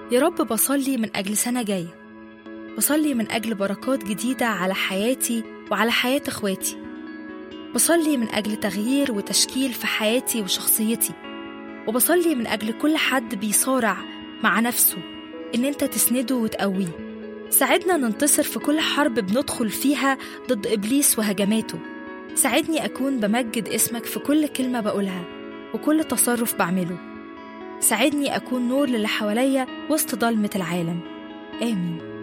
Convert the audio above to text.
يا رب بصلي من أجل سنة جاية بصلي من أجل بركات جديدة على حياتي وعلى حياة إخواتي بصلي من أجل تغيير وتشكيل في حياتي وشخصيتي وبصلي من أجل كل حد بيصارع مع نفسه إن أنت تسنده وتقويه ساعدنا ننتصر في كل حرب بندخل فيها ضد إبليس وهجماته ساعدني أكون بمجد اسمك في كل كلمة بقولها وكل تصرف بعمله ساعدني أكون نور للي حواليا وسط ضلمة العالم آمين